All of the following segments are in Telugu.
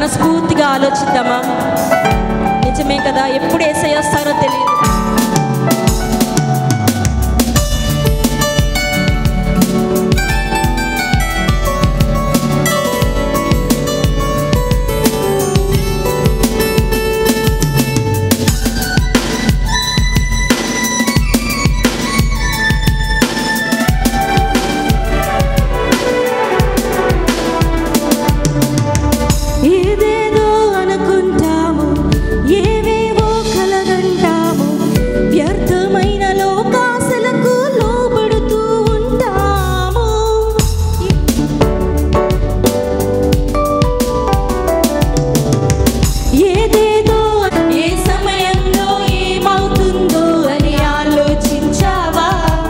మనస్ఫూర్తిగా ఆలోచిద్దామా నిజమే కదా ఎప్పుడు ఏసై వస్తారో తెలియదు ఏదేదో అనుకుంటాము ఏవేవో కలగంటాము వ్యర్థమైన లోకాశలకు లోబడుతూ ఉంటాము ఏదేదో ఏ సమయంలో ఏమవుతుందో అని ఆలోచించావా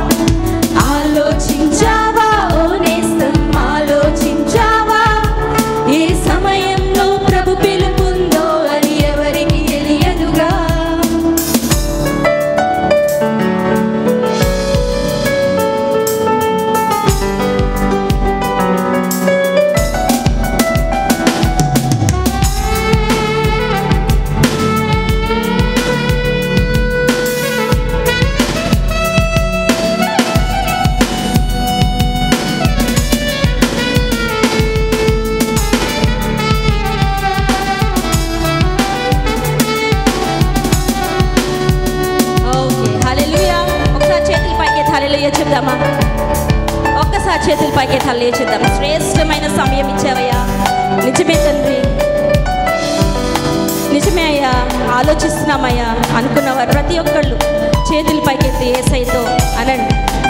ఆలోచించావా ఓ నేస్తం ఆలోచించావా ఏ సమయంలో ప్రభు పిలుపుందో అని ఎవరికి తెలియదుగా ఓకే హల్లెలూయా ఒకసారి చేతుల పైకి హల్లెలూయా చెప్దామా ఒక్కసారి చేతుల పైకి హల్లెలూయా చెప్దాం శ్రేష్టమైన సమయం ఇచ్చావయ్యా నిజమే తండ్రి నిజమే అయ్యా ఆలోచిస్తున్నామయ్యా అనుకున్నవారు ప్రతి ఒక్కళ్ళు చేతుల పైకి ఎత్తి ఏసైతో అనండి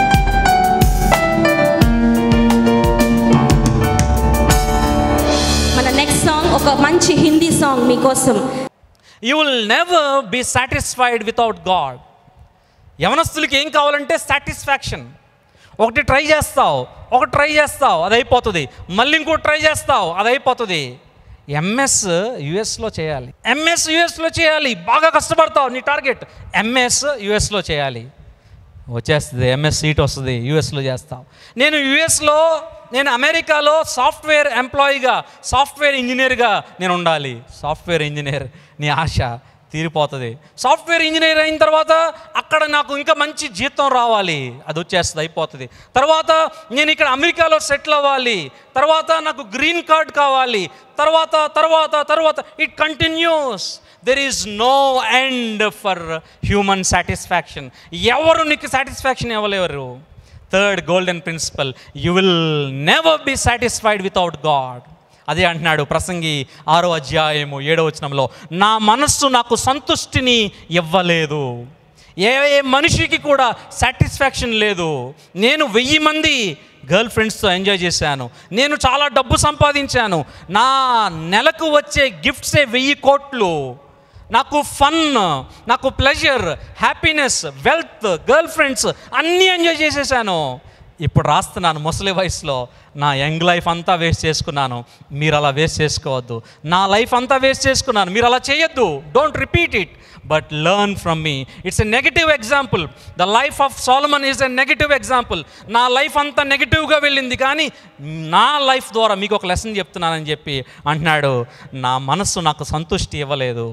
మన నెక్స్ట్ సాంగ్ ఒక మంచి హిందీ సాంగ్ మీకోసం you will never be satisfied without God యవనస్తులకి ఏం కావాలంటే సాటిస్ఫాక్షన్ ఒకటి ట్రై చేస్తావు ఒకటి ట్రై చేస్తావు అది అయిపోతుంది మళ్ళీ ఇంకోటి ట్రై చేస్తావు అది అయిపోతుంది ఎంఎస్ యుఎస్లో చేయాలి ఎంఎస్ యుఎస్లో చేయాలి బాగా కష్టపడతావు నీ టార్గెట్ ఎంఎస్ యుఎస్లో చేయాలి వచ్చేస్తుంది ఎంఎస్ సీట్ వస్తుంది యూఎస్లో చేస్తాం నేను యూఎస్లో నేను అమెరికాలో సాఫ్ట్వేర్ ఎంప్లాయీగా సాఫ్ట్వేర్ ఇంజనీర్గా నేను ఉండాలి సాఫ్ట్వేర్ ఇంజనీర్ నీ ఆశ తీరిపోతుంది సాఫ్ట్వేర్ ఇంజనీర్ అయిన తర్వాత అక్కడ నాకు ఇంకా మంచి జీతం రావాలి అది వచ్చేస్తుంది అయిపోతుంది తర్వాత నేను ఇక్కడ అమెరికాలో సెటిల్ అవ్వాలి తర్వాత నాకు గ్రీన్ కార్డ్ కావాలి తర్వాత తర్వాత తర్వాత it continues there is no end for human satisfaction ఎవరు నీకు సాటిస్ఫాక్షన్ ఇవ్వలేరు third golden principle you will never be satisfied without God అదే అంటున్నాడు ప్రసంగి ఆరో అధ్యాయము ఏడో వచనంలో నా మనస్సు నాకు సంతుష్టిని ఇవ్వలేదు ఏ ఏ మనిషికి కూడా సాటిస్ఫాక్షన్ లేదు నేను వెయ్యి మంది గర్ల్ ఫ్రెండ్స్తో ఎంజాయ్ చేశాను నేను చాలా డబ్బు సంపాదించాను నా నెలకు వచ్చే గిఫ్ట్సే వెయ్యి కోట్లు నాకు ఫన్ నాకు pleasure happiness wealth girlfriends అన్నీ ఎంజాయ్ చేసేసాను ఇప్పుడు రాస్తున్నాను ముసలి వయసులో నా యంగ్ లైఫ్ అంతా వేస్ట్ చేసుకున్నాను మీరు అలా వేస్ట్ చేసుకోవద్దు నా లైఫ్ అంతా వేస్ట్ చేసుకున్నాను మీరు అలా చేయొద్దు don't repeat it but learn from me it's a negative example the life of Solomon is a negative example నా లైఫ్ అంతా నెగటివ్గా వెళ్ళింది కానీ నా లైఫ్ ద్వారా మీకు ఒక లెసన్ చెప్తున్నానని చెప్పి అంటున్నాడు నా మనస్సు నాకు సంతృష్టి ఇవ్వలేదు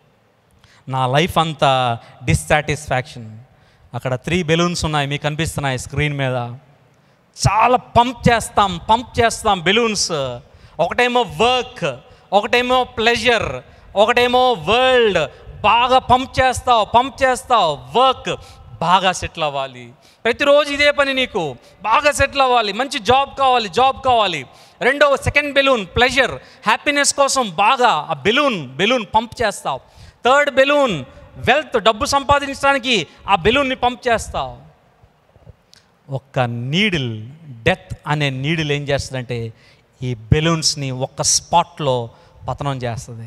నా లైఫ్ అంతా డిస్సాటిస్ఫాక్షన్ అక్కడ త్రీ బెలూన్స్ ఉన్నాయి మీకు కనిపిస్తున్నాయి స్క్రీన్ మీద చాలా పంప్ చేస్తాం పంప్ చేస్తాం బెలూన్స్ ఒకటేమో వర్క్ ఒకటేమో ప్లెజర్ ఒకటేమో వరల్డ్ బాగా పంప్ చేస్తావు పంప్ చేస్తావు వర్క్ బాగా సెటిల్ అవ్వాలి ప్రతిరోజు ఇదే పని నీకు బాగా సెటిల్ అవ్వాలి మంచి జాబ్ కావాలి జాబ్ కావాలి రెండవ సెకండ్ బెలూన్ ప్లెజర్ హ్యాపీనెస్ కోసం బాగా ఆ బెలూన్ బెలూన్ పంప్ చేస్తావు థర్డ్ బెలూన్ వెల్త్ డబ్బు సంపాదించడానికి ఆ బెలూన్ని పంప్ చేస్తావు ఒక్క నీడిల్ డెత్ అనే నీడిల్ ఏం చేస్తుందంటే ఈ బెలూన్స్ని ఒక్క స్పాట్లో పతనం చేస్తుంది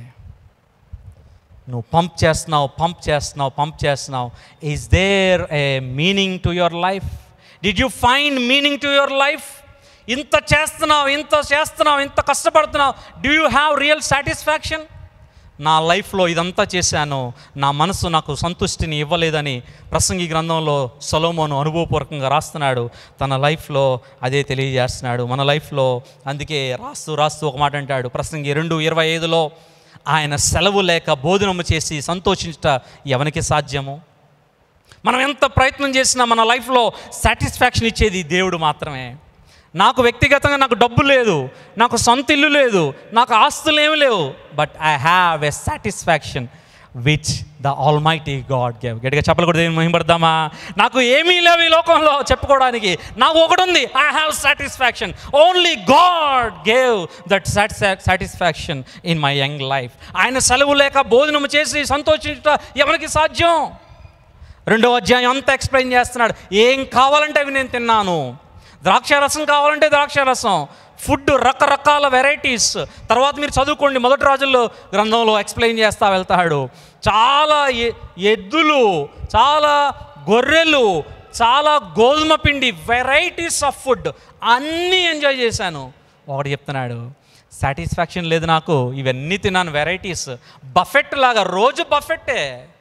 నువ్వు పంప్ చేస్తున్నావు పంప్ చేస్తున్నావు పంప్ చేస్తున్నావు is there a meaning to your life did you find meaning to your life ఇంత చేస్తున్నావు ఇంత చేస్తున్నావు ఇంత కష్టపడుతున్నావు do you have real satisfaction నా లైఫ్లో ఇదంతా చేశాను నా మనసు నాకు సంతుష్టిని ఇవ్వలేదని ప్రసంగి గ్రంథంలో సొలోమోను అనుభవపూర్వకంగా రాస్తున్నాడు తన లైఫ్లో అదే తెలియజేస్తున్నాడు మన లైఫ్లో అందుకే రాస్తూ రాస్తూ ఒక మాట అంటాడు ప్రసంగి రెండు ఇరవై ఐదులో ఆయన సెలవు లేక భోజనము చేసి సంతోషించుట ఎవనికి సాధ్యము మనం ఎంత ప్రయత్నం చేసినా మన లైఫ్లో సాటిస్ఫాక్షన్ ఇచ్చేది దేవుడు మాత్రమే నాకు వ్యక్తిగతంగా నాకు డబ్బు లేదు నాకు సొంత ఇల్లు లేదు నాకు ఆస్తులు ఏమి లేవు but I have a satisfaction which the almighty God gave గట్టిగా చెప్పలు కూడా దేవుని మహిమపడదామా నాకు ఏమీ లేవు ఈ లోకంలో చెప్పుకోవడానికి నాకు ఒకటి ఉంది I have satisfaction only God gave that satisfaction in my young life ఆయన సెలవు లేక భోజనం చేసి సంతోషించుట ఎవరికి సాధ్యం రెండో అధ్యాయం అంతా ఎక్స్ప్లెయిన్ చేస్తున్నాడు ఏం కావాలంటే అవి నేను తిన్నాను ద్రాక్ష రసం కావాలంటే ద్రాక్ష రసం ఫుడ్ రకరకాల వెరైటీస్ తర్వాత మీరు చదువుకోండి మొదటి రోజుల్లో గ్రంథంలో ఎక్స్ప్లెయిన్ చేస్తా వెళ్తాడు చాలా ఎ- ఎద్దులు చాలా గొర్రెలు చాలా గోధుమ పిండి వెరైటీస్ ఆఫ్ ఫుడ్ అన్నీ ఎంజాయ్ చేశాను ఒకటి చెప్తున్నాడు సాటిస్ఫాక్షన్ లేదు నాకు ఇవన్నీ తిన్నాను వెరైటీస్ బఫెట్ లాగా రోజు బఫెట్టే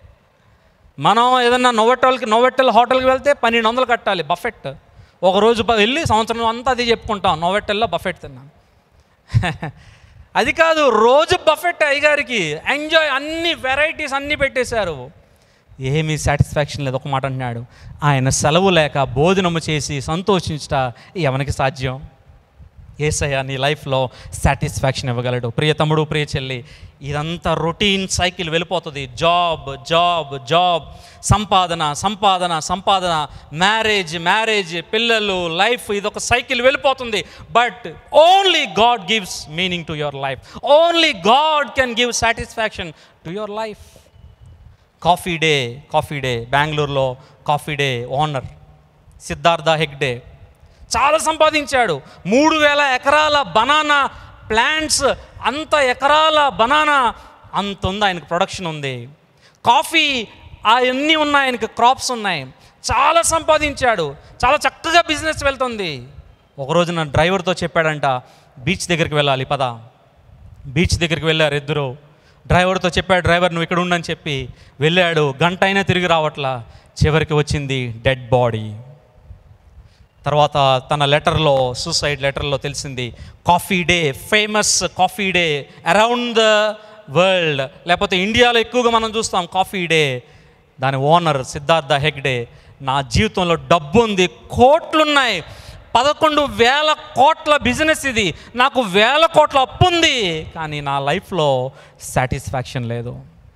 మనం ఏదన్నా నోవెట్టల్కి నోవెట్టల్ హోటల్కి వెళ్తే పన్నెండు వందలు కట్టాలి బఫెట్ ఒక రోజు ప- వెళ్ళి సంవత్సరం అంతా అది చెప్పుకుంటాం నోవెట్టల్లో బఫెట్ తిన్నాను అది కాదు రోజు బఫెట్ అయ్యగారికి ఎంజాయ్ అన్ని వెరైటీస్ అన్నీ పెట్టేశారు ఏమీ సాటిస్ఫాక్షన్ లేదు ఒక మాట అంటున్నాడు ఆయన సెలవు లేక భోజనము చేసి సంతోషించట ఎవరికి సాధ్యం ఏసయ్య నీ లైఫ్లో సాటిస్ఫాక్షన్ ఇవ్వగలడు ప్రియ తమ్ముడు ప్రియ చెల్లి ఇదంతా రొటీన్ సైకిల్ వెళ్ళిపోతుంది జాబ్ జాబ్ జాబ్ సంపాదన సంపాదన సంపాదన మ్యారేజ్ మ్యారేజ్ పిల్లలు లైఫ్ ఇదొక సైకిల్ వెళ్ళిపోతుంది but only God gives meaning to your life only God can give satisfaction to your life coffee day coffee day బెంగళూరులో coffee day owner Siddhartha Hegde చాలా సంపాదించాడు మూడు వేల ఎకరాల బనానా ప్లాంట్స్ అంత ఎకరాల బనానా అంత ఉంది ఆయనకు ప్రొడక్షన్ ఉంది కాఫీ అవన్నీ ఉన్నాయి ఆయనకు క్రాప్స్ ఉన్నాయి చాలా సంపాదించాడు చాలా చక్కగా బిజినెస్ వెళ్తుంది ఒకరోజు నా డ్రైవర్తో చెప్పాడంట బీచ్ దగ్గరికి వెళ్ళాలి పద బీచ్ దగ్గరికి వెళ్ళారు ఇద్దరు డ్రైవర్తో చెప్పాడు డ్రైవర్ నువ్వు ఇక్కడ ఉండని చెప్పి వెళ్ళాడు గంట అయినా తిరిగి రావట్లా చివరికి వచ్చింది డెడ్ బాడీ తర్వాత తన లెటర్లో సూసైడ్ లెటర్లో తెలిసింది coffee day famous coffee day around the world లేకపోతే ఇండియాలో ఎక్కువగా మనం చూస్తాం కాఫీ డే దాని ఓనర్ సిద్ధార్థ హెగ్డే నా జీవితంలో డబ్బు ఉంది కోట్లున్నాయి పదకొండు వేల కోట్ల బిజినెస్ ఇది నాకు వేల కోట్ల అప్పు ఉంది కానీ నా లైఫ్లో సాటిస్ఫాక్షన్ లేదు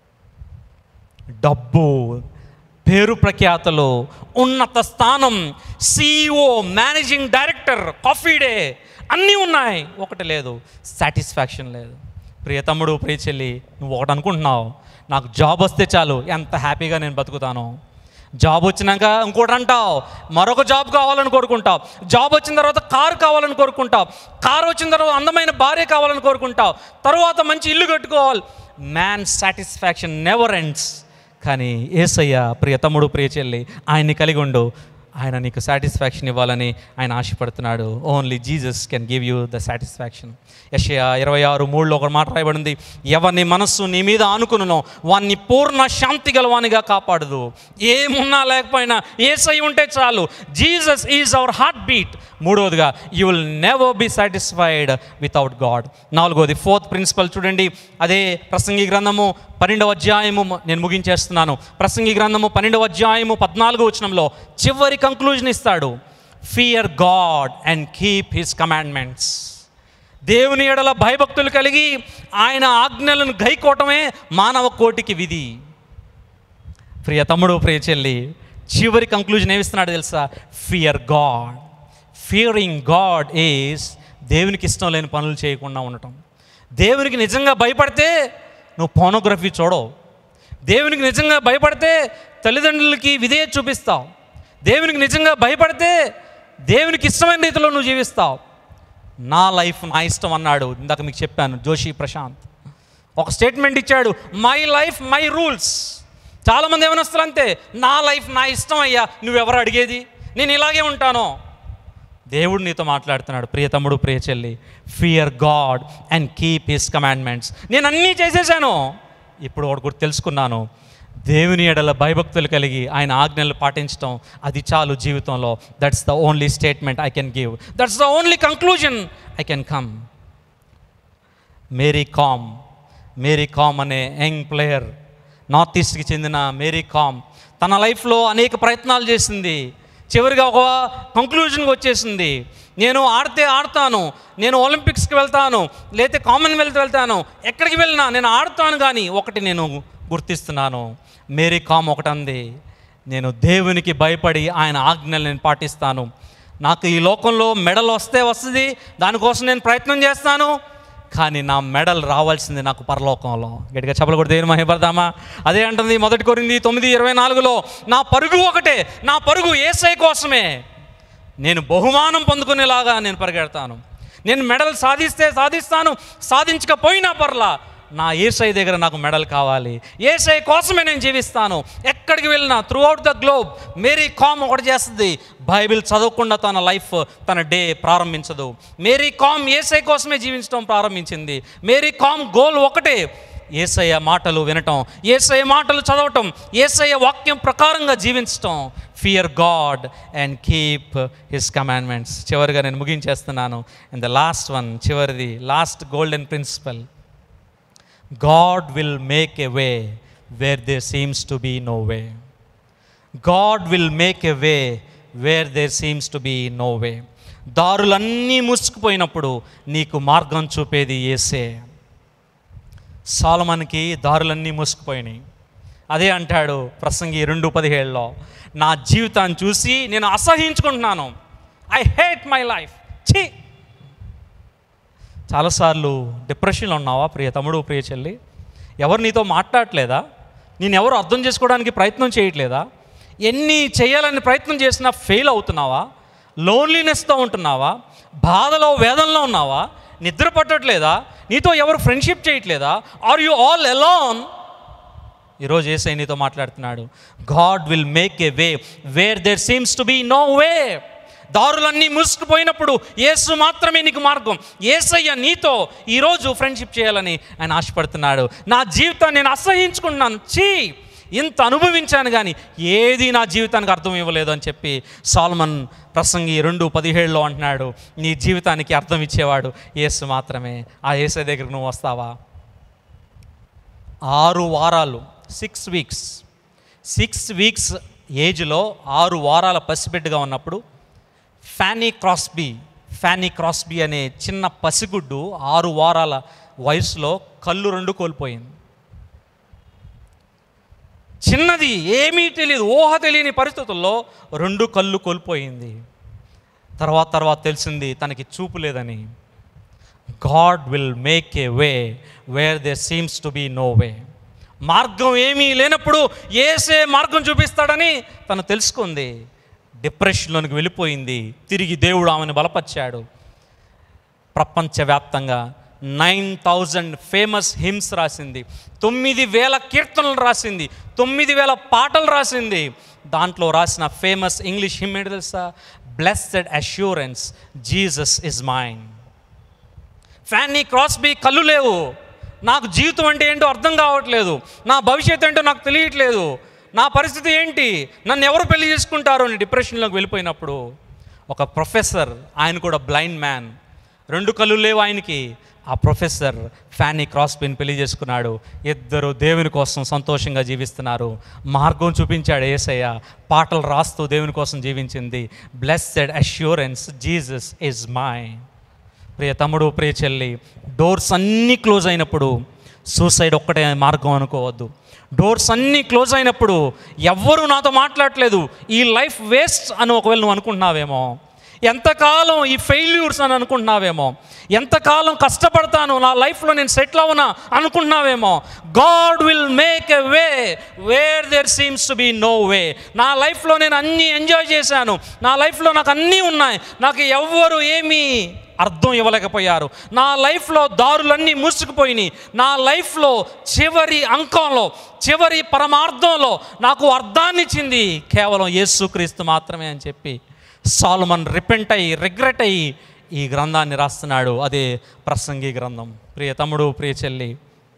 డబ్బు పేరు ప్రఖ్యాతలు ఉన్నత స్థానం CEO managing director coffee day అన్నీ ఉన్నాయి ఒకటి లేదు సాటిస్ఫాక్షన్ లేదు ప్రియ తమ్ముడు ప్రియ చెల్లి నువ్వు ఒకటి అనుకుంటున్నావు నాకు జాబ్ వస్తే చాలు ఎంత హ్యాపీగా నేను బతుకుతాను జాబ్ వచ్చినాక ఇంకోటి అంటావు మరొక జాబ్ కావాలని కోరుకుంటావు జాబ్ వచ్చిన తర్వాత కారు కావాలని కోరుకుంటావు కారు వచ్చిన తర్వాత అందమైన భార్య కావాలని కోరుకుంటావు తర్వాత మంచి ఇల్లు కట్టుకోవాలి మ్యాన్ సాటిస్ఫాక్షన్ నెవర్ ఎండ్స్ కానీ ఏసయ్య ప్రియ తమ్ముడు ప్రియ చెల్లి ఆయన్ని కలిగి ఉండు ఆయన నీకు సాటిస్ఫాక్షన్ ఇవ్వాలని ఆయన ఆశపడుతున్నాడు only Jesus can give you the satisfaction Yeshaya ఇరవై ఆరు మూడులో ఒక మాట రాయబడింది ఎవరిని మనస్సు నీ మీద ఆనుకునునో వాన్ని పూర్ణ శాంతి గలవానిగా కాపాడదు ఏమున్నా లేకపోయినా ఏసై ఉంటే చాలు Jesus is our heartbeat మూడవదిగా you will never be satisfied without God నాలుగోది ఫోర్త్ ప్రిన్సిపల్ చూడండి అదే ప్రసంగి గ్రంథము పన్నెండవ అధ్యాయము నేను ముగించేస్తున్నాను ప్రసంగి గ్రంథము పన్నెండవ అధ్యాయము పద్నాలుగో వచనంలో చివరి కంక్లూజన్ ఇస్తాడు fear God and keep his commandments దేవుని ఎడల భయభక్తులు కలిగి ఆయన ఆజ్ఞలను గైకోవటమే మానవ కోటికి విధి ప్రియ తమ్ముడు ప్రియ చెల్లి చివరి కంక్లూజన్ ఏమిస్తున్నాడు తెలుసా fear God fearing God is దేవునికి ఇష్టం లేని పనులు చేయకుండా ఉండటం దేవునికి నిజంగా భయపడితే నువ్వు పోనోగ్రఫీ చూడవు దేవునికి నిజంగా భయపడితే తల్లిదండ్రులకి విధేయ చూపిస్తావు దేవునికి నిజంగా భయపడితే దేవునికి ఇష్టమైన రీతిలో నువ్వు జీవిస్తావు నా లైఫ్ నా ఇష్టం అన్నాడు ఇందాక మీకు చెప్పాను జోషి ప్రశాంత్ ఒక స్టేట్మెంట్ ఇచ్చాడు మై లైఫ్ మై రూల్స్ చాలామంది ఏమనొస్తారు అంతే నా లైఫ్ నా ఇష్టం అయ్యా నువ్వెవరు అడిగేది నేను ఇలాగే ఉంటాను దేవుడు నీతో మాట్లాడుతున్నాడు ప్రియ తమ్ముడు ప్రియ చెల్లి fear God and keep his commandments నేను అన్నీ చేసేసాను ఇప్పుడు ఒకటి కూడా తెలుసుకున్నాను దేవుని ఎడల భయభక్తులు కలిగి ఆయన ఆజ్ఞలు పాటించడం అది చాలు జీవితంలో that's the only statement I can give that's the only conclusion I can come Mary Kom Mary Kom అనే యంగ్ ప్లేయర్ నార్త్ ఈస్ట్కి చెందిన మేరీ కామ్ తన లైఫ్లో అనేక ప్రయత్నాలు చేసింది చివరిగా ఒక కంక్లూజన్కి వచ్చేసింది నేను ఆడితే ఆడతాను నేను ఒలింపిక్స్కి వెళ్తాను లేకపోతే కామన్వెల్త్ వెళ్తాను ఎక్కడికి వెళ్ళినా నేను ఆడతాను కానీ ఒకటి నేను గుర్తిస్తున్నాను మేరీ కామ్ ఒకటి అంది నేను దేవునికి భయపడి ఆయన ఆజ్ఞలు నేను పాటిస్తాను నాకు ఈ లోకంలో మెడల్ వస్తే వస్తుంది దానికోసం నేను ప్రయత్నం చేస్తాను కానీ నా మెడల్ రావాల్సింది నాకు పరలోకంలో గట్టిగా చెప్పలు కూడా దేవుని మహిపడదామా అదే అంటుంది మొదటి కొరింది తొమ్మిది ఇరవై నాలుగులో నా పరుగు ఒకటే నా పరుగు ఏసై కోసమే నేను బహుమానం పొందుకునేలాగా నేను పరిగెడతాను నేను మెడల్ సాధిస్తే సాధిస్తాను సాధించకపోయినా పర్లా నా ఏసై దగ్గర నాకు మెడల్ కావాలి ఏసై కోసమే నేను జీవిస్తాను ఎక్కడికి వెళ్ళినా throughout the globe Mary Kom ఒకటి చేస్తుంది బైబిల్ చదవకుండా తన లైఫ్ తన డే ప్రారంభించదు మేరీ కామ్ ఏసై కోసమే జీవించడం ప్రారంభించింది మేరీ కామ్ గోల్ ఒకటే ఏసయ్య మాటలు వినటం ఏసయ్య మాటలు చదవటం ఏసయ్య వాక్యం ప్రకారంగా జీవించటం fear God and keep his commandments చివరిగా నేను ముగించేస్తున్నాను అండ్ ద లాస్ట్ వన్ చివరిది last golden principle God will make a way where they seems to be no way God will make a way where there seems to be no way దారులన్నీ మూసుకుపోయినప్పుడు నీకు మార్గం చూపేది ఏసే సాలమన్కి దారులన్నీ మూసుకుపోయినాయి అదే అంటాడు ప్రసంగి రెండు పదిహేడులో నా జీవితాన్ని చూసి నేను అసహించుకుంటున్నాను ఐ హేట్ మై లైఫ్ ఛీ చాలాసార్లు డిప్రెషన్లో ఉన్నావా ప్రియ తమ్ముడు ప్రియ చెల్లి ఎవరు నీతో మాట్లాడట్లేదా నేను ఎవరు అర్థం చేసుకోవడానికి ప్రయత్నం చేయట్లేదా ఎన్ని చేయాలని ప్రయత్నం చేసినా ఫెయిల్ అవుతున్నావా లోన్లీనెస్తో ఉంటున్నావా బాధలో వేదనలో ఉన్నావా నిద్ర పట్టట్లేదా నీతో ఎవరు ఫ్రెండ్షిప్ చేయట్లేదా ఆర్ యు ఆల్ ఎలాన్ ఈరోజు ఏసై నీతో మాట్లాడుతున్నాడు God will make a way where there seems to be no way దారులన్నీ మూసుకుపోయినప్పుడు యేసు మాత్రమే నీకు మార్గం ఏసయ్య నీతో ఈరోజు ఫ్రెండ్షిప్ చేయాలని ఆయన ఆశపడుతున్నాడు నా జీవితాన్ని నేను అసహించుకున్నాను చీ ఇంత అనుభవించాను కానీ ఏది నా జీవితానికి అర్థం ఇవ్వలేదు అని చెప్పి సాల్మన్ ప్రసంగి రెండు పదిహేడులో అంటున్నాడు నీ జీవితానికి అర్థం ఇచ్చేవాడు యేసు మాత్రమే ఆ యేసే దగ్గరికి నువ్వు వస్తావా ఆరు వారాలు సిక్స్ వీక్స్ సిక్స్ వీక్స్ ఏజ్లో ఆరు వారాల పసిబిడ్డగా ఉన్నప్పుడు ఫ్యానీ క్రాస్బీ ఫ్యానీ క్రాస్బీ అనే చిన్న పసిగుడ్డు ఆరు వారాల వయసులో కళ్ళు రెండు కోల్పోయింది చిన్నది ఏమీ తెలియదు ఊహ తెలియని పరిస్థితుల్లో రెండు కళ్ళు కోల్పోయింది తర్వాత తర్వాత తెలిసింది తనకి చూపు లేదని God will make a way where they seems to be no way మార్గం ఏమీ లేనప్పుడు ఏసే మార్గం చూపిస్తాడని తను తెలుసుకుంది డిప్రెషన్లోనికి వెళ్ళిపోయింది తిరిగి దేవుడు ఆమెను బలపరిచాడు ప్రపంచవ్యాప్తంగా నైన్ థౌజండ్ ఫేమస్ హిమ్స్ రాసింది తొమ్మిది వేల కీర్తనలు రాసింది తొమ్మిది వేల పాటలు రాసింది దాంట్లో రాసిన ఫేమస్ ఇంగ్లీష్ హిమ్ ఏంటి తెలుసా blessed assurance Jesus is mine Fanny Crosby కళ్ళు లేవు నాకు జీవితం అంటే ఏంటో అర్థం కావట్లేదు నా భవిష్యత్తు ఏంటో నాకు తెలియట్లేదు నా పరిస్థితి ఏంటి నన్ను ఎవరు పెళ్లి చేసుకుంటారు అని డిప్రెషన్లోకి వెళ్ళిపోయినప్పుడు ఒక ప్రొఫెసర్ ఆయన కూడా బ్లైండ్ మ్యాన్ రెండు కళ్ళు లేవు ఆయనకి ఆ ప్రొఫెసర్ ఫ్యానీ క్రాస్బీని పెళ్లి చేసుకున్నాడు ఇద్దరు దేవుని కోసం సంతోషంగా జీవిస్తున్నారు మార్గం చూపించాడు ఏసయ్య పాటలు రాస్తూ దేవుని కోసం జీవించింది blessed assurance Jesus is my ప్రియ తమ్ముడు ప్రియ చెల్లి డోర్స్ అన్నీ క్లోజ్ అయినప్పుడు సూసైడ్ ఒక్కటే మార్గం అనుకోవద్దు డోర్స్ అన్నీ క్లోజ్ అయినప్పుడు ఎవ్వరూ నాతో మాట్లాడట్లేదు ఈ లైఫ్ వేస్ట్ అని ఒకవేళ నువ్వు అనుకుంటున్నావేమో ఎంతకాలం ఈ ఫెయిల్యూర్స్ అని అనుకుంటున్నావేమో ఎంతకాలం కష్టపడతాను నా లైఫ్లో నేను సెటిల్ అవునా అనుకుంటున్నావేమో God will make a way where there seems to be no way నా లైఫ్లో నేను అన్నీ ఎంజాయ్ చేశాను నా లైఫ్లో నాకు అన్నీ ఉన్నాయి నాకు ఎవ్వరు ఏమీ అర్థం ఇవ్వలేకపోయారు నా లైఫ్లో దారులన్నీ మూసుకుపోయినాయి నా లైఫ్లో చివరి అంకంలో చివరి పరమార్థంలో నాకు అర్థాన్ని ఇచ్చింది కేవలం యేసుక్రీస్తు మాత్రమే అని చెప్పి సాల్మన్ రిపెంట్ అయ్యి రిగ్రెట్ అయ్యి ఈ గ్రంథాన్ని రాస్తున్నాడు అదే ప్రసంగి గ్రంథం ప్రియ తమ్ముడు ప్రియ చెల్లి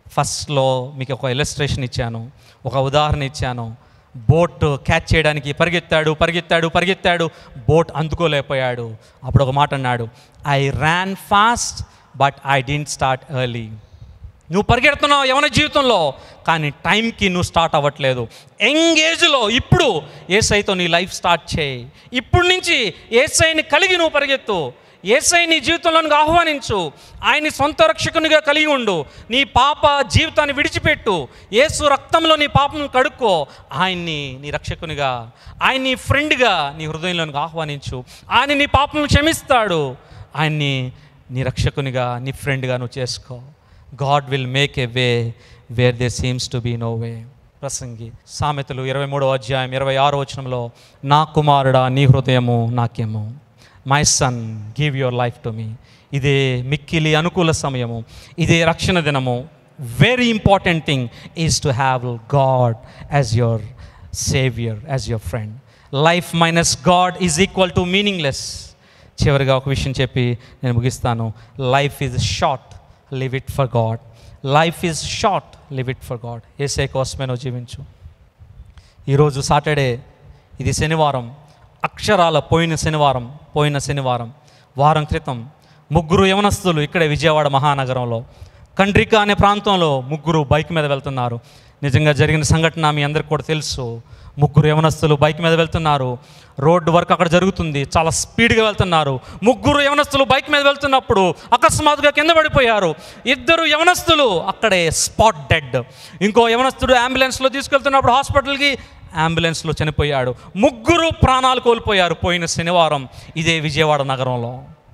ఫస్ట్లో మీకు ఒక ఇలస్ట్రేషన్ ఇచ్చాను ఒక ఉదాహరణ ఇచ్చాను బోట్ క్యాచ్ చేయడానికి పరిగెత్తాడు పరిగెత్తాడు పరిగెత్తాడు బోట్ అందుకోలేకపోయాడు అప్పుడు ఒక మాట అన్నాడు I ran fast but I didn't start early నువ్వు పరిగెడుతున్నావు యవన జీవితంలో కానీ టైంకి నువ్వు స్టార్ట్ అవ్వట్లేదు యంగ్ ఏజ్లో ఇప్పుడు ఏసైతో నీ లైఫ్ స్టార్ట్ చేయి ఇప్పుడు నుంచి ఏసైని కలిగి నువ్వు పరిగెత్తు ఏసై నీ జీవితంలోనికి ఆహ్వానించు ఆయన్ని సొంత రక్షకునిగా కలిగి ఉండు నీ పాప జీవితాన్ని విడిచిపెట్టు ఏసు రక్తంలో నీ పాపను కడుక్కో ఆయన్ని నీ రక్షకునిగా ఆయన నీ ఫ్రెండ్గా నీ హృదయంలోనికి ఆహ్వానించు ఆయన నీ పాపను క్షమిస్తాడు ఆయన్ని నీ రక్షకునిగా నీ ఫ్రెండ్గా నువ్వు చేసుకో God will make a way where they seems to be no way ప్రసంగి సామెతలు ఇరవై మూడో అధ్యాయం ఇరవై ఆరో వచనంలో నా కుమారుడా నీ హృదయము నాకేమో my son give your life to me ఇదే మిక్కిలి అనుకూల సమయము ఇదే రక్షణ దినము very important thing is to have God as your saviour as your friend life minus God is equal to meaningless చివరిగా ఒక విషయం చెప్పి నేను ముగిస్తాను life is short live it for God life is short live it for God ఏసే కోసమే నువ్వు జీవించు ఈరోజు సాటర్డే ఇది శనివారం అక్షరాల పోయిన శనివారం పోయిన శనివారం వారం క్రితం ముగ్గురు యవనస్తులు ఇక్కడే విజయవాడ మహానగరంలో కండ్రిక అనే ప్రాంతంలో ముగ్గురు బైక్ మీద వెళ్తున్నారు నిజంగా జరిగిన సంఘటన మీ అందరికి కూడా తెలుసు ముగ్గురు యవనస్తులు బైక్ మీద వెళ్తున్నారు రోడ్డు వర్క్ అక్కడ జరుగుతుంది చాలా స్పీడ్గా వెళ్తున్నారు ముగ్గురు యవనస్తులు బైక్ మీద వెళ్తున్నప్పుడు అకస్మాత్తుగా కింద పడిపోయారు ఇద్దరు యవనస్తులు అక్కడే స్పాట్ డెడ్ ఇంకో యవనస్తుడు అంబులెన్స్లో తీసుకెళ్తున్నప్పుడు హాస్పిటల్కి అంబులెన్స్లో చనిపోయాడు ముగ్గురు ప్రాణాలు కోల్పోయారు పోయిన శనివారం ఇదే విజయవాడ నగరంలో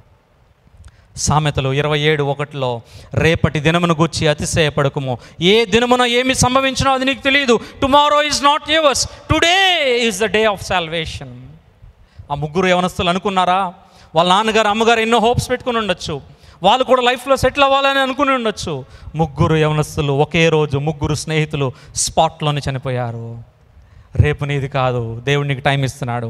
సామెతలు ఇరవై ఏడు ఒకటిలో రేపటి దినమును గుచ్చి అతిశయపడకుము ఏ దినమున ఏమి సంభవించినో అది నీకు తెలియదు tomorrow is not yours today is the day of salvation ఆ ముగ్గురు యవనస్తులు అనుకున్నారా వాళ్ళ నాన్నగారు అమ్మగారు ఎన్నో హోప్స్ పెట్టుకుని ఉండొచ్చు వాళ్ళు కూడా లైఫ్లో సెటిల్ అవ్వాలని అనుకుని ఉండొచ్చు ముగ్గురు యవనస్తులు ఒకే రోజు ముగ్గురు స్నేహితులు స్పాట్లోనే చనిపోయారు రేపు నీది కాదు దేవుడు నీకు టైం ఇస్తున్నాడు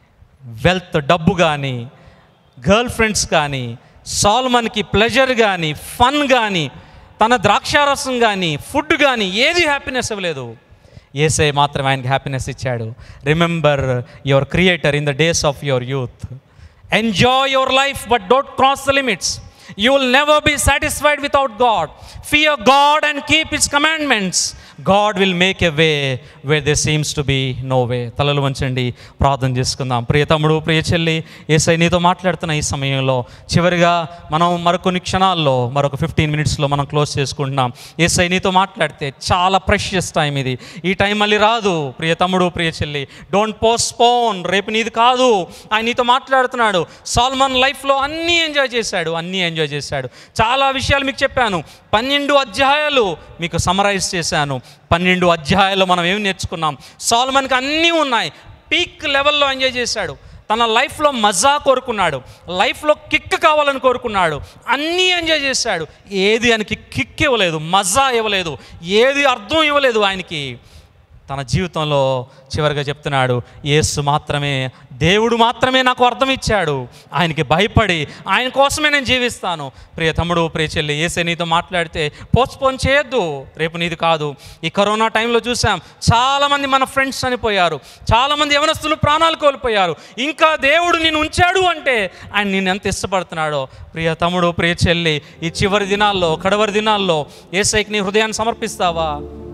వెల్త్ డబ్బు కానీ గర్ల్ ఫ్రెండ్స్ కానీ సాల్మన్కి ప్లెజర్ కానీ ఫన్ కానీ తన ద్రాక్షారసం కానీ ఫుడ్ కానీ ఏది హ్యాపీనెస్ ఇవ్వలేదు ఏసే మాత్రమే ఆయనకి హ్యాపీనెస్ ఇచ్చాడు remember your creator in the days of your youth enjoy your life but don't cross the limits you will never be satisfied without God fear God and keep his commandments God will make a way way they seems to be no way తలలు వంచండి ప్రార్థన చేసుకుందాం ప్రియ తమ్ముడు ప్రియ చెల్లి ఏసై నీతో మాట్లాడుతున్న ఈ సమయంలో చివరిగా మనం మరికొన్ని క్షణాల్లో మరొక ఫిఫ్టీన్ మినిట్స్లో మనం క్లోజ్ చేసుకుంటున్నాం ఏసై నీతో మాట్లాడితే చాలా ప్రెషియస్ టైం ఇది ఈ టైం మళ్ళీ రాదు ప్రియ తమ్ముడు ప్రియ చెల్లి డోంట్ పోస్ట్పోన్ రేపు నీది కాదు ఆయన నీతో మాట్లాడుతున్నాడు సాల్మన్ లైఫ్లో అన్నీ ఎంజాయ్ చేశాడు అన్నీ ఎంజాయ్ చేశాడు చాలా విషయాలు మీకు చెప్పాను పన్నెండు అధ్యాయాలు మీకు సమరైజ్ చేశాను పన్నెండు అధ్యాయాలు మనం ఏమి నేర్చుకున్నాం సాల్మన్కి అన్నీ ఉన్నాయి పీక్ లెవెల్లో ఎంజాయ్ చేశాడు తన లైఫ్లో మజా కోరుకున్నాడు లైఫ్లో కిక్ కావాలని కోరుకున్నాడు అన్నీ ఎంజాయ్ చేశాడు ఏది ఆయనకి కిక్ ఇవ్వలేదు మజా ఇవ్వలేదు ఏది అర్థం ఇవ్వలేదు ఆయనకి తన జీవితంలో చివరిగా చెప్తున్నాడు యేసు మాత్రమే దేవుడు మాత్రమే నాకు అర్థం ఇచ్చాడు ఆయనకి భయపడి ఆయన కోసమే నేను జీవిస్తాను ప్రియ తమ్ముడు ప్రియ చెల్లి ఏసే నీతో మాట్లాడితే పోస్ట్పోన్ చేయొద్దు రేపు నీది కాదు ఈ కరోనా టైంలో చూసాం చాలామంది మన ఫ్రెండ్స్ చనిపోయారు చాలామంది యవనస్తులు ప్రాణాలు కోల్పోయారు ఇంకా దేవుడు నేను ఉంచాడు అంటే ఆయన నేను ఎంత ఇష్టపడుతున్నాడో ప్రియ తమ్ముడు ప్రియ చెల్లి ఈ చివరి దినాల్లో కడవరి దినాల్లో ఏసైకి నీ హృదయాన్ని సమర్పిస్తావా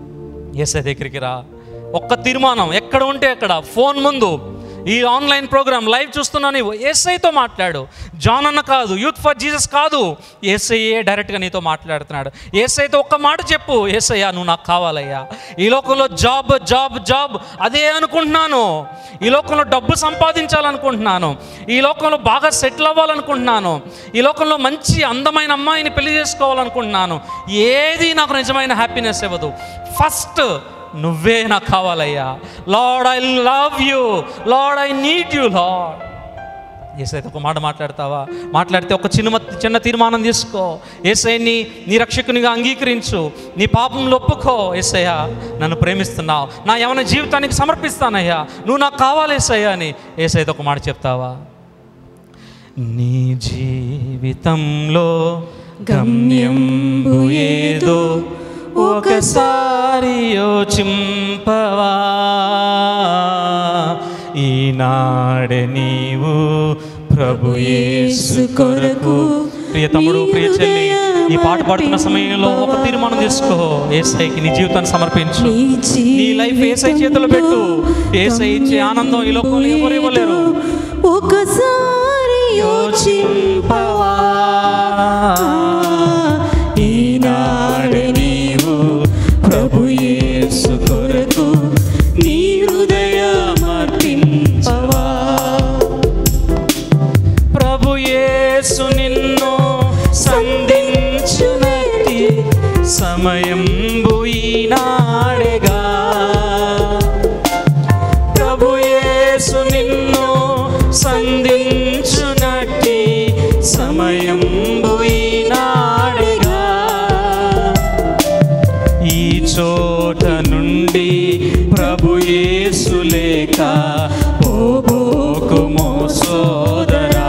ఏసై దగ్గరికి రా ఒక్క తీర్మానం ఎక్కడ ఉంటే అక్కడ ఫోన్ ముందు ఈ ఆన్లైన్ ప్రోగ్రామ్ లైవ్ చూస్తున్నా నీవు ఏసైతో మాట్లాడు జాన్ అన్న కాదు యూత్ ఫర్ జీసస్ కాదు ఏసఐయే డైరెక్ట్గా నీతో మాట్లాడుతున్నాడు ఏసైతో ఒక్క మాట చెప్పు ఏసయ్యా నువ్వు నాకు కావాలయ్యా ఈ లోకంలో జాబ్ జాబ్ జాబ్ అదే అనుకుంటున్నాను ఈ లోకంలో డబ్బు సంపాదించాలనుకుంటున్నాను ఈ లోకంలో బాగా సెటిల్ అవ్వాలనుకుంటున్నాను ఈ లోకంలో మంచి అందమైన అమ్మాయిని పెళ్లి చేసుకోవాలనుకుంటున్నాను ఏది నాకు నిజమైన హ్యాపీనెస్ ఇవ్వదు ఫస్ట్ నువ్వే నాకు కావాలయ్యా Lord I love you Lord I need you Lord ఏసైతే ఒక మాట మాట్లాడతావా మాట్లాడితే ఒక చిన్న చిన్న తీర్మానం తీసుకో ఏసైని నీ రక్షకునిగా అంగీకరించు నీ పాపంలో ఒప్పుకో ఏసయ్యా నన్ను ప్రేమిస్తున్నావు నా ఏమైనా జీవితానికి సమర్పిస్తానయ్యా నువ్వు నాకు కావాలి ఏసయ్యా అని ఏసైతే ఒక మాట చెప్తావా నీ జీవితంలో గమ్యంబు ఏదో ఒక్కసారి యోచింపవా ఈనాడే నీవు ప్రభు యేసు కొరకు ప్రియ తమ్ముడు ప్రియ చెల్లి ఈ పాట పాడుతున్న సమయంలో ఒక తీర్మానం తీసుకో ఏసైకి నీ జీవితాన్ని సమర్పించు నీ లైఫ్ ఏసై చేతులు పెట్టు ఏసై ఇచ్చే ఆనందం ఈ లోకంలో ఎవరు ఇవ్వలేరు ఒకసారి యోచింపవా ఈనాడు నీవు ప్రభు యేసు కొరకు నీ హృదయమర్పించవా ప్రభు యేసు నిన్ను సంధించునట్టి సమయం ఈనాడేగా ప్రభు యేసు నిన్ను సంధించునట్టి సమయం ఈనాడేగా ఈ చోట నుండి ప్రభు యేసు లేక పోబోకుమో సోదరా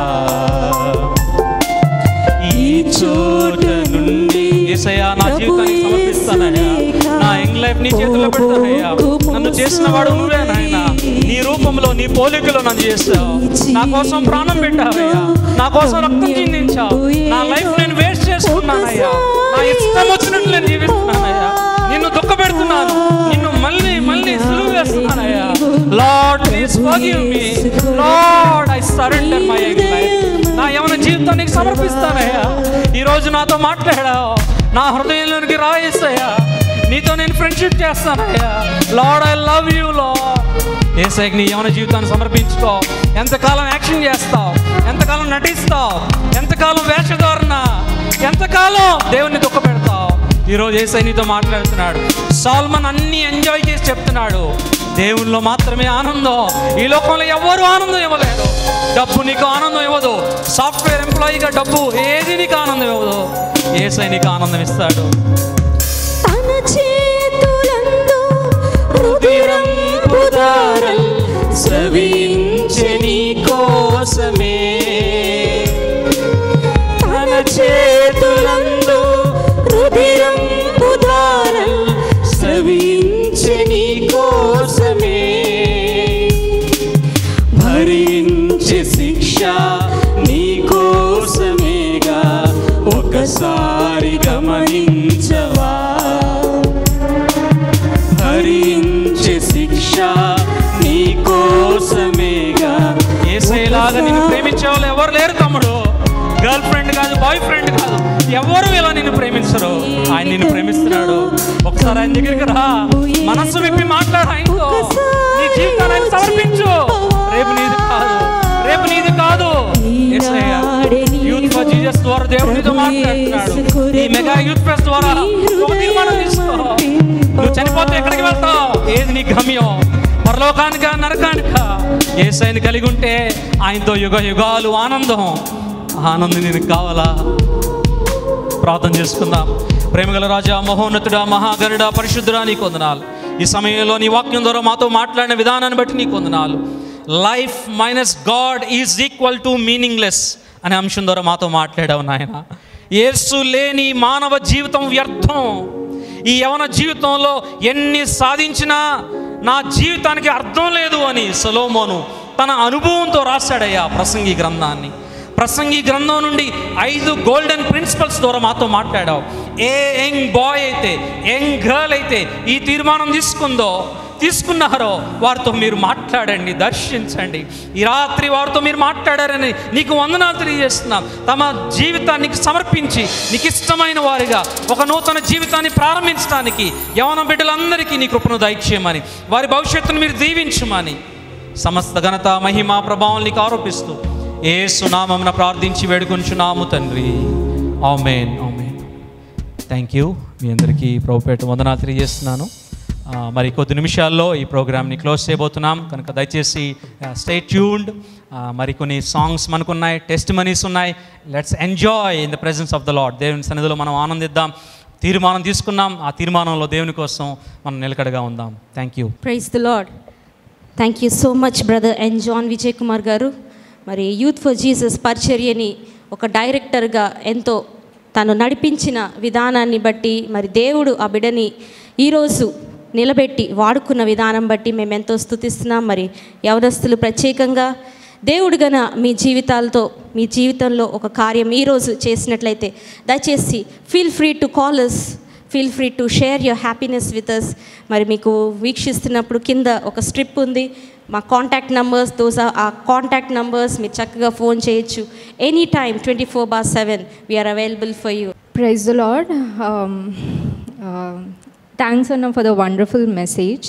ఈ చోట నుండి ఏసయ్యా నా జీవితానికి సమర్పిస్తానయ్యా నా యంగ్ లైఫ్ నీ చేతిలో పెడతానయ్యా నన్ను చేసిన వాడు నువ్వే నాయనా నీ రూపంలో నీ పోలికలో నన్ను చేస్తావు నా కోసం ప్రాణం పెట్టావయ్యా నా కోసం రక్తం చిందించావు నా లైఫ్ నేను వేస్ట్ చేసుకున్నానయ్యా నా ఇష్టం వచ్చినట్లు నేను జీవిస్తున్నానయ్యా నిన్ను దుఃఖ పెడుతున్నాను నిన్ను మళ్ళీ మళ్ళీ సులువు వేస్తున్నానయ్యా Lord please forgive me Lord I surrender my life నా యవన జీవితానికి సమర్పిస్తానయ్యా ఈ రోజు నాతో మాట్లాడావు నా హృదయంలోనికి రాయేసయ్యా నీతో నేను ఫ్రెండ్షిప్ చేస్తానయ్యా లార్డ్ ఐ లవ్ యూ లో ఏసైకి నీ యవన జీవితాన్ని సమర్పించుకో ఎంతకాలం యాక్షన్ చేస్తావు ఎంతకాలం నటిస్తావు ఎంతకాలం వేషధారణ ఎంతకాలం దేవుని దుఃఖ పెడతావు ఈరోజు ఏసై నీతో మాట్లాడుతున్నాడు సాల్మన్ అన్ని ఎంజాయ్ చేసి చెప్తున్నాడు దేవుల్లో మాత్రమే ఆనందం ఈ లోకంలో ఎవరు ఆనందం ఇవ్వలేరు డబ్బు నీకు ఆనందం ఇవ్వదు సాఫ్ట్వేర్ ఎంప్లాయీగా డబ్బు ఏది నీకు ఆనందం ఇవ్వదు ఏసై నీకు ఆనందం ఇస్తాడు తన చేతులందు రుధిరంపు దారల్ స్రవించె నీ కోసమే తన చేతులందు రుధిరంపు దారల్ స్రవించె నీ కోసమే భరించే శిక్ష నీ కోసమేగా ఒకసారి గమనించవా భరించే శిక్ష నీ కోసమేగా ఏసేలాగా నిన్ను ప్రేమించే వాళ్ళు ఎవరు లేరు తమ్ముడు గర్ల్ ఫ్రెండ్ కాదు బాయ్ ఫ్రెండ్ కాదు ఎవరు ఇలా నిన్ను ప్రేమించరు ఆయన నిన్ను ప్రేమిస్తున్నాడు ఒకసారి ఆయన దగ్గరికి రా మనస్సు విప్పి మాట్లాడు ఆయనతో నీ జీవితాన్ని ఆయన సమర్పించు రేపు నీది కాదు రేపు నీది కాదు యేసయ్య, యూత్ ఫర్ జీసస్ ద్వారా దేవుడు నీతో మాట్లాడుతున్నాడు ఈ మెగా యూత్ ఫెస్ట్ ద్వారా ఒక తీర్మానం తీసుకో నువ్వు చనిపోతే ఎక్కడికి వెళ్తావు ఏది నీ గమ్యం పరలోకానిక నరకానిక ఏసైని కలిగి ఉంటే ఆయనతో యుగ యుగాలు ఆనందం ఆ ఆనందం నీకు కావాలా ప్రార్థన చేసుకుందాం ప్రేమగల రాజా మహోన్నతుడా మహాగరుడ పరిశుద్ధుడా నీకు వందనాలు ఈ సమయంలో నీ వాక్యం ద్వారా మాతో మాట్లాడిన విధానాన్ని బట్టి నీకు వందనాలు life minus God is equal to meaningless అనే అంశం ద్వారా మాతో మాట్లాడావు నాయన యేసు లేని మానవ జీవితం వ్యర్థం ఈ యవన జీవితంలో ఎన్ని సాధించినా నా జీవితానికి అర్థం లేదు అని సొలోమోను తన అనుభవంతో రాశాడయ్యా ప్రసంగి గ్రంథాన్ని ప్రసంగి గ్రంథం నుండి ఐదు గోల్డెన్ ప్రిన్సిపల్స్ ద్వారా మాతో మాట్లాడావు ఏ యంగ్ బాయ్ అయితే యంగ్ గర్ల్ అయితే ఈ తీర్మానం తీసుకుందో తీసుకున్నారో వారితో మీరు మాట్లాడండి దర్శించండి ఈ రాత్రి వారితో మీరు మాట్లాడారని నీకు వందనాలు తెలియజేస్తున్నాం తమ జీవితానికి సమర్పించి నీకు ఇష్టమైన వారిగా ఒక నూతన జీవితాన్ని ప్రారంభించడానికి యవన బిడ్డలందరికీ నీ కృపను దయచేయమని వారి భవిష్యత్తును మీరు దీవించమని సమస్త ఘనత మహిమ ప్రభావం నీకు ఆరోపిస్తూ ఏ సునామమున ప్రార్థించి వేడుకొంచున్నాము తండ్రి ఆమెన్ ఆమెన్ థ్యాంక్ యూ మీ అందరికీ ప్రభుపేట వందనాలు తెలియజేస్తున్నాను ఆ, మరి కొద్ది నిమిషాల్లో ఈ ప్రోగ్రామ్ని క్లోజ్ చేయబోతున్నాం కనుక దయచేసి స్టే ట్యూన్డ్ మరి కొన్ని సాంగ్స్ మనకున్నాయి టెస్ట్ మనీస్ ఉన్నాయి let's enjoy in the presence of the Lord దేవుని సన్నిధిలో మనం ఆనందిద్దాం తీర్మానం తీసుకున్నాం ఆ తీర్మానంలో దేవుని కోసం మనం నిలకడగా ఉందాం thank you praise the Lord thank you so much brother N John Vijay Kumar garu మరి యూత్ ఫర్ జీసస్ పరిచర్యని ఒక డైరెక్టర్గా ఎంతో తను నడిపించిన విధానాన్ని బట్టి మరి దేవుడు ఆ బిడ్డని ఈరోజు నిలబెట్టి వాడుకున్న విధానం బట్టి మేము ఎంతో స్థుతిస్తున్నాం మరి యవనస్తులు ప్రత్యేకంగా దేవుడు గన మీ జీవితాలతో మీ జీవితంలో ఒక కార్యం ఈరోజు చేసినట్లయితే దయచేసి feel free to call us feel free to share your happiness with us మరి మీకు వీక్షిస్తున్నప్పుడు కింద ఒక స్ట్రిప్ ఉంది మా కాంటాక్ట్ నంబర్స్ దోస్ ఆ కాంటాక్ట్ నంబర్స్ మీరు చక్కగా ఫోన్ చేయొచ్చు any time twenty four bar seven we are available for you Praise the Lord. Um, uh, thanks, Anna, for the wonderful message.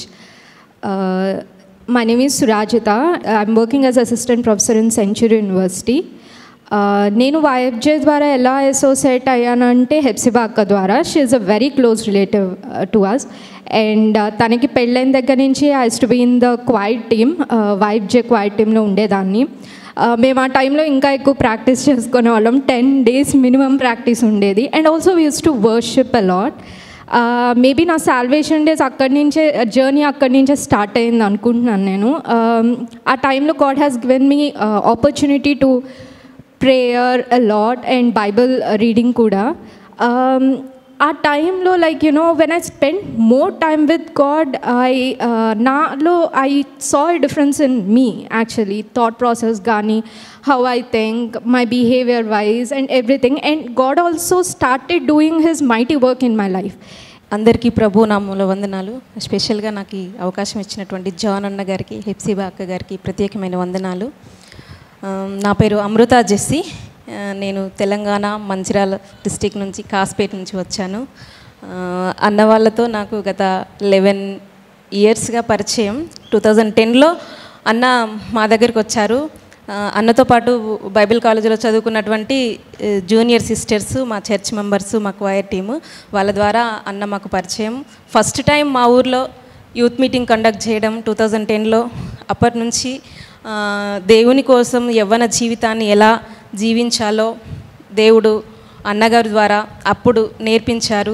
Uh, my name is Surajita. I'm working as assistant professor in Century University. Uh, నేను వైఎఫ్జే ద్వారా ఎలా అసోసియేట్ అయ్యానంటే హెప్సిబా అక్క ద్వారా she is a very close relative to us and తనకి పెళ్ళైన దగ్గర నుంచి I to be in the quiet team YFJ quiet టీంలో ఉండేదాన్ని Uh, మేము ఆ టైంలో ఇంకా ఎక్కువ ప్రాక్టీస్ చేసుకునే వాళ్ళం టెన్ డేస్ మినిమం ప్రాక్టీస్ ఉండేది and also we use to worship a lot maybe నా సాల్వేషన్ డేస్ అక్కడి నుంచే జర్నీ అక్కడి నుంచే స్టార్ట్ అయింది అనుకుంటున్నాను నేను Um, ఆ టైంలో God has given me opportunity to prayer a lot and Bible reading కూడా Um, ఆ టైంలో like you know when I spend more time with God I నాలో I saw difference in me actually thought process కానీ how I think my behaviour wise and everything and God also started doing his mighty work in my life అందరికీ ప్రభు నామంలో వందనాలు స్పెషల్గా నాకు ఈ అవకాశం ఇచ్చినటువంటి జాన్ అన్న గారికి హెప్సిబా అక్క గారికి ప్రత్యేకమైన వందనాలు ఆ, నా పేరు అమృత జెస్సి ఆ, నేను తెలంగాణ మంచిర్యాల డిస్టిక్ నుంచి కాస్పేట్ నుంచి వచ్చాను ఆ, అన్న వాళ్ళతో నాకు గత లెవెన్ ఇయర్స్గా పరిచయం టూ థౌజండ్ టెన్లో అన్న మా దగ్గరికి వచ్చారు ఆ, అన్నతో పాటు బైబిల్ కాలేజీలో చదువుకున్నటువంటి ఏ, జూనియర్ సిస్టర్స్ మా చర్చ్ మెంబర్స్ మా క్వైర్ టీము వాళ్ళ ద్వారా అన్న మాకు పరిచయం ఫస్ట్ టైం మా ఊర్లో యూత్ మీటింగ్ కండక్ట్ చేయడం టూ థౌజండ్ టెన్లో అప్పటి నుంచి ఆ, దేవుని కోసం యవ్వన జీవితాన్ని ఎలా జీవించాలో దేవుడు అన్నగారి ద్వారా అప్పుడు నేర్పించారు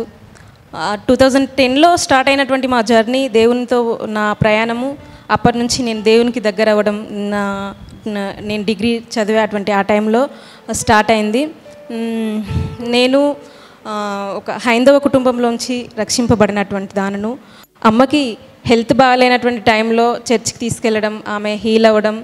టూ థౌజండ్ టెన్లో స్టార్ట్ అయినటువంటి మా జర్నీ దేవునితో నా ప్రయాణము అప్పటి నుంచి నేను దేవునికి దగ్గర అవ్వడం నా నా- నేను డిగ్రీ చదివేటువంటి ఆ టైంలో స్టార్ట్ అయింది మ్మ్, నేను ఆ, ఒక హైందవ కుటుంబంలోంచి రక్షింపబడినటువంటి దానను అమ్మకి హెల్త్ బాగాలేనటువంటి టైంలో చర్చ్కి తీసుకెళ్ళడం ఆమె హీల్ అవ్వడం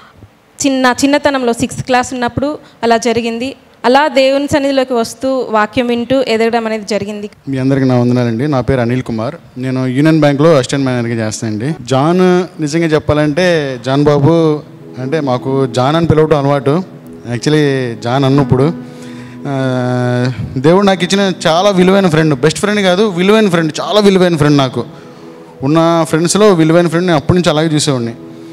చిన్న చిన్నతనంలో సిక్స్త్ క్లాస్ ఉన్నప్పుడు అలా జరిగింది అలా దేవుని సన్నిధిలోకి వస్తూ వాక్యం వింటూ ఎదగడం అనేది జరిగింది మీ అందరికీ నా వందనాలండి నా పేరు అనిల్ కుమార్ నేను యూనియన్ బ్యాంక్లో అసిస్టెంట్ మేనేజర్గా చేస్తానండి జాన్ నిజంగా చెప్పాలంటే జాన్ బాబు అంటే మాకు జాన్ అని పిలవడం అలవాటు యాక్చువల్లీ జాన్ అన్నప్పుడు ఆ, దేవుడు నాకు ఇచ్చిన చాలా విలువైన ఫ్రెండ్ బెస్ట్ ఫ్రెండ్ కాదు విలువైన ఫ్రెండ్ చాలా విలువైన ఫ్రెండ్ నాకు ఉన్న ఫ్రెండ్స్లో విలువైన ఫ్రెండ్ నేను అప్పటి నుంచి అలాగే చూసేవాడిని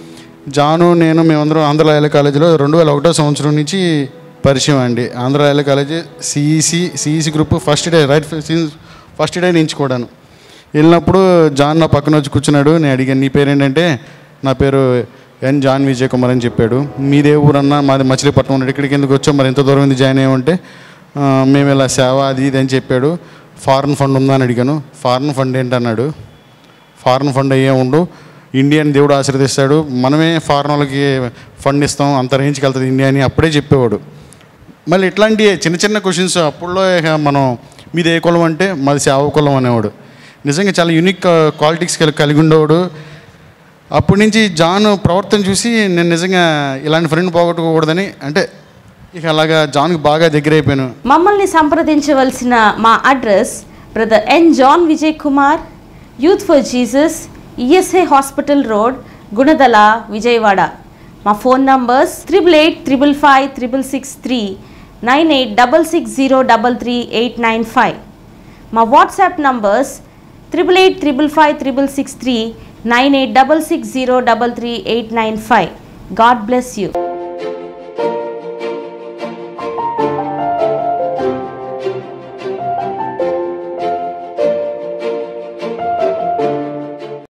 జాను నేను మేమందరం ఆంధ్ర లాయల కాలేజీలో రెండు వేల ఒకటో సంవత్సరం నుంచి పరిచయం అండి Andhra Loyola college CEC CEC group first day right first day నుంచి కూడాను వెళ్ళినప్పుడు జాన్ నా పక్కన వచ్చి కూర్చున్నాడు నేను అడిగాను నీ పేరేంటంటే నా పేరు ఎన్ జాన్ విజయ్ కుమార్ అని చెప్పాడు మీదే ఊరన్నా మాది మచిలీపట్నం ఉన్నాడు ఇక్కడికి ఎందుకు వచ్చాం మరి ఎంత దూరం ఉంది జాయిన్ అయ్యామంటే "ఆ, మేము ఇలా సేవ అది ఇది అని చెప్పాడు ఫారెన్ ఫండ్ ఉందా అని అడిగాను ఫారెన్ ఫండ్ ఏంటన్నాడు ఫారెన్ ఫండ్ అయ్యే ఉండు ఇండియన్ దేవుడు ఆశీర్వదిస్తాడు మనమే ఫారెన్ వాళ్ళకి ఫండ్ ఇస్తాం అంత రేంజ్కి వెళ్తుంది ఇండియా అని అప్పుడే చెప్పేవాడు మళ్ళీ ఇట్లాంటి చిన్న చిన్న క్వశ్చన్స్ అప్పుడులో ఇక మనం మీది ఏ కులం అంటే మాది సేవ కులం అనేవాడు నిజంగా చాలా యూనిక్ క్వాలిటీస్ కలిగి ఉండేవాడు అప్పటి నుంచి జాన్ ప్రవర్తన చూసి నేను నిజంగా ఇలాంటి ఫ్రెండ్ పోగొట్టుకోకూడదని అంటే ఇక అలాగా జాన్కి బాగా దగ్గర అయిపోయాను మమ్మల్ని సంప్రదించవలసిన మా address brother N John Vijay Kumar youth for Jesus ESI hospital road Gunadala Vijayawada మా phone numbers triple eight triple five triple six three nine eight double six zero double three eight nine five మా WhatsApp numbers triple eight triple five triple six three nine eight double six zero double three eight nine five God bless you